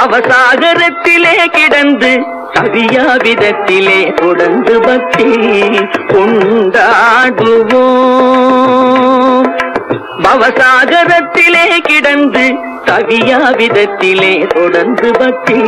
பவசாகரத்திலே கிடந்து கவியா விதத்திலே தொடர்ந்து பக்தி கொண்டாடுவோம் பவசாகரத்திலே கிடந்து கவியா விதத்திலே தொடர்ந்து பக்தி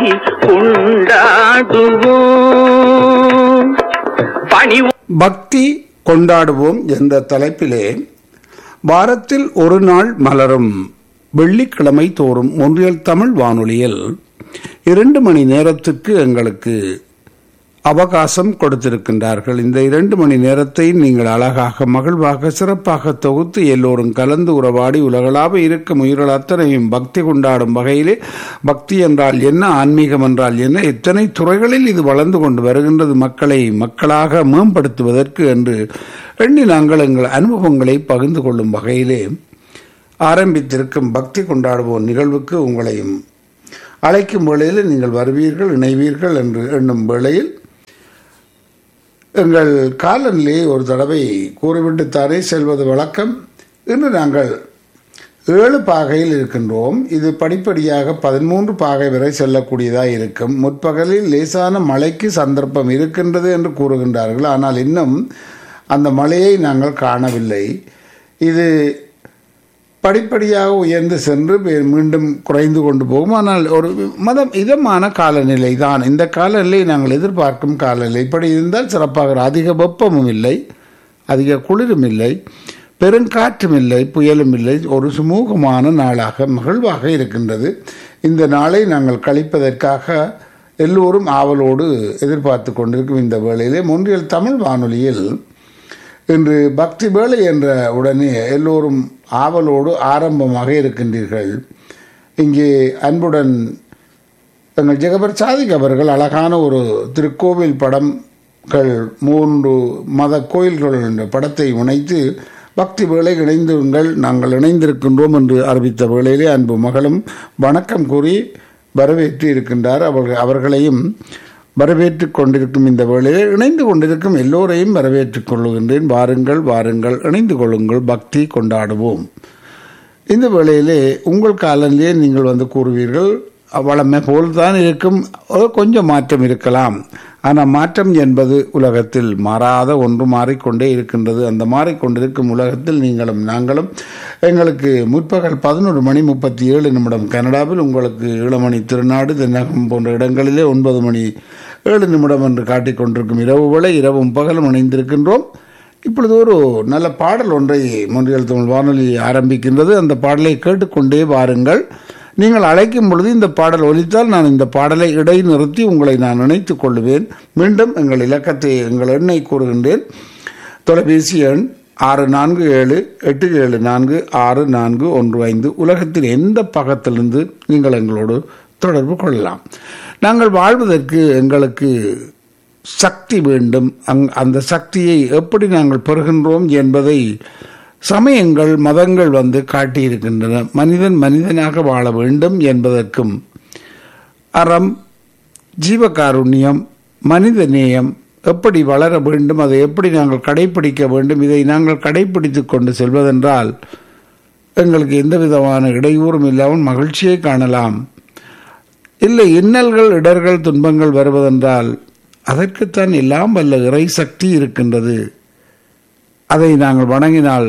கொண்டாடுவோம் பணி பக்தி கொண்டாடுவோம் என்ற தலைப்பிலே வாரத்தில் ஒரு நாள் மலரும் வெள்ளிக்கிழமை தோறும் ஒன்றியல் தமிழ் வானொலியில் இரண்டு மணி நேரத்துக்கு எங்களுக்கு அவகாசம் கொடுத்திருக்கின்றார்கள் இந்த இரண்டு மணி நேரத்தை நீங்கள் அழகாக மகிழ்வாக சிறப்பாக தொகுத்து எல்லோரும் கலந்து உறவாடி உலகளாவ இருக்கும் உயிர்கள் அத்தனையும் பக்தி கொண்டாடும் வகையிலே பக்தி என்றால் என்ன ஆன்மீகம் என்றால் என்ன எத்தனை துறைகளில் இது வளர்ந்து கொண்டு வருகின்றது மக்களை மக்களாக மேம்படுத்துவதற்கு என்று எண்ணி நாங்கள் எங்கள் அனுபவங்களை பகிர்ந்து கொள்ளும் வகையிலே ஆரம்பித்திருக்கும் பக்தி கொண்டாடுவோம் நிகழ்வுக்கு உங்களையும் அழைக்கும் வேளையில் நீங்கள் வருவீர்கள் இணைவீர்கள் என்று எண்ணும் வேளையில் எங்கள் காலநிலையை ஒரு தடவை கூறிவிட்டுத்தானே செல்வது வழக்கம் இன்று நாங்கள் ஏழு பாகையில் இருக்கின்றோம் இது படிப்படியாக பதிமூன்று பாகை வரை செல்லக்கூடியதாக இருக்கும் முற்பகலில் லேசான மழைக்கு சந்தர்ப்பம் இருக்கின்றது என்று கூறுகின்றார்கள் ஆனால் இன்னும் அந்த மழையை நாங்கள் காணவில்லை இது படிப்படியாக உயர்ந்து சென்று மே- மீண்டும் குறைந்து கொண்டு போகும் ஆனால் ஒரு மதம் இதமான காலநிலை தான் இந்த காலநிலை நாங்கள் எதிர்பார்க்கும் காலநிலை இப்படி இருந்தால் சிறப்பாக அதிக வெப்பமும் இல்லை அதிக குளிரும் இல்லை பெருங்காற்றும் இல்லை புயலும் இல்லை ஒரு சுமூகமான நாளாக மகிழ்வாக இருக்கின்றது இந்த நாளை நாங்கள் கழிப்பதற்காக எல்லோரும் ஆவலோடு எதிர்பார்த்து கொண்டிருக்கும் இந்த வேளையிலே முன்றியல் தமிழ் வானொலியில் இன்று பக்தி வேலை என்ற உடனே எல்லோரும் ஆவலோடு ஆரம்பமாக இருக்கின்றீர்கள் இங்கே அன்புடன் எங்கள் ஜெகபர் சாதிக் அவர்கள் அழகான ஒரு திருக்கோவில் படம்கள் மூன்று மத கோயில்கள் என்ற படத்தை இணைத்து பக்தி வேலை இணைந்துங்கள் நாங்கள் இணைந்திருக்கின்றோம் என்று அறிவித்த வேளையிலே அன்பு மகளும் வணக்கம் கூறி வரவேற்று இருக்கின்றார் அவர்கள் அவர்களையும் வரவேற்றுக் கொண்டிருக்கும் இந்த வேளையிலே இணைந்து கொண்டிருக்கும் எல்லோரையும் வரவேற்றுக் கொள்ளுகின்றேன் வாருங்கள் வாருங்கள் இணைந்து கொள்ளுங்கள் பக்தி கொண்டாடுவோம் இந்த வேளையிலே உங்கள் காலனிலே நீங்கள் வந்து கூறுவீர்கள் வளமை போல்தான் இருக்கும் ஒரு கொஞ்சம் மாற்றம் இருக்கலாம் ஆனால் மாற்றம் என்பது உலகத்தில் மாறாத ஒன்று மாறிக்கொண்டே இருக்கின்றது அந்த மாறிக்கொண்டிருக்கும் உலகத்தில் நீங்களும் நாங்களும் எங்களுக்கு முற்பகல் பதினொரு மணி முப்பத்தி ஏழு நிமிடம் கனடாவில் உங்களுக்கு இளமணி திருநாடு தென்னகம் போன்ற இடங்களிலே ஒன்பது மணி ஏழு நிமிடம் என்று காட்டிக் கொண்டிருக்கும் இரவு வேளை இரவும் பகலும் இணைந்திருக்கின்றோம் இப்பொழுது ஒரு நல்ல பாடல் ஒன்றை மொன்றியல் தமிழ் வானொலி ஆரம்பிக்கின்றது அந்த பாடலை கேட்டுக்கொண்டே வாருங்கள் நீங்கள் அழைக்கும் பொழுது இந்த பாடல் ஒலித்தால் நான் இந்த பாடலை இடைநிறுத்தி உங்களை நான் நினைத்துக் கொள்வேன் மீண்டும் எங்கள் இலக்கத்தை எங்கள் எண்ணை கூறுகின்றேன் தொலைபேசி எண் ஆறு நான்கு ஏழு எட்டு ஏழு நான்கு ஆறு நான்கு ஒன்று ஐந்து உலகத்தின் எந்த பக்கத்திலிருந்து நீங்கள் எங்களோடு தொடர்பு கொள்ளலாம் நாங்கள் வாழ்வதற்கு எங்களுக்கு சக்தி வேண்டும் அங் அந்த சக்தியை எப்படி நாங்கள் பெறுகின்றோம் என்பதை சமயங்கள் மதங்கள் வந்து காட்டியிருக்கின்றன மனிதன் மனிதனாக வாழ வேண்டும் என்பதற்கும் அறம் ஜீவகாருண்யம் மனித நேயம் எப்படி வளர வேண்டும் அதை எப்படி நாங்கள் கடைபிடிக்க வேண்டும் இதை நாங்கள் கடைபிடித்து கொண்டு செல்வதென்றால் எங்களுக்கு எந்த விதமான இடையூறும் இல்லாமல் மகிழ்ச்சியை காணலாம் இல்லை இன்னல்கள் இடர்கள் துன்பங்கள் வருவதென்றால் அதற்குத்தான் எல்லாம் வல்ல இறை சக்தி இருக்கின்றது அதை நாங்கள் வணங்கினால்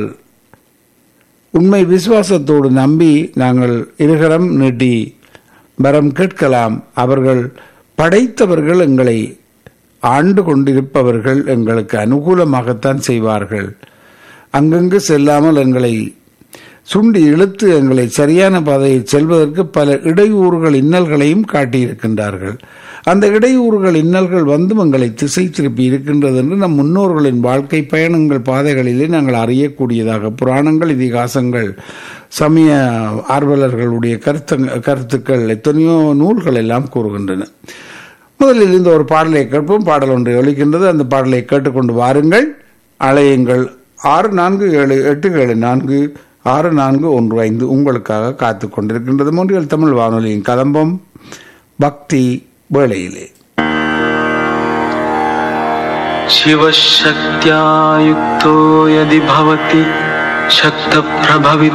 உண்மை விசுவாசத்தோடு நம்பி நாங்கள் இருகரம் நீட்டி வரம் கேட்கலாம் அவர்கள் படைத்தவர்கள் எங்களை ஆண்டு கொண்டிருப்பவர்கள் எங்களுக்கு அனுகூலமாகத்தான் செய்வார்கள் அங்கங்கு செல்லாமல் எங்களை சுண்டி இழுத்து எங்களை சரியான பாதையில் செல்வதற்கு பல இடையூறுகள் இன்னல்களையும் காட்டியிருக்கின்றார்கள் அந்த இடையூறுகள் இன்னல்கள் வந்தும் எங்களை திசை திருப்பி இருக்கின்றது என்று நம் முன்னோர்களின் வாழ்க்கை பயணங்கள் பாதைகளிலே நாங்கள் அறியக்கூடியதாக புராணங்கள் இதிகாசங்கள் சமய ஆர்வலர்களுடைய கருத்து கருத்துக்கள் எத்தனையோ நூல்கள் எல்லாம் கூறுகின்றன முதலில் இந்த ஒரு பாடலை கேட்போம் பாடல் ஒன்றை ஒழிக்கின்றது அந்த பாடலை கேட்டுக்கொண்டு வாருங்கள் அலையுங்கள் ஆறு நான்கு ஏழு எட்டு ஏழு நான்கு ஆறு நான்கு ஒன்று ஐந்து உங்களுக்காக காத்து கொண்டிருக்கின்றது மூன்றியல் தமிழ் வானொலியின் கதம்பம் பக்தி வேளையிலே शिवशक्त्या युक्तो यदि भवति शक्तप्रभवितो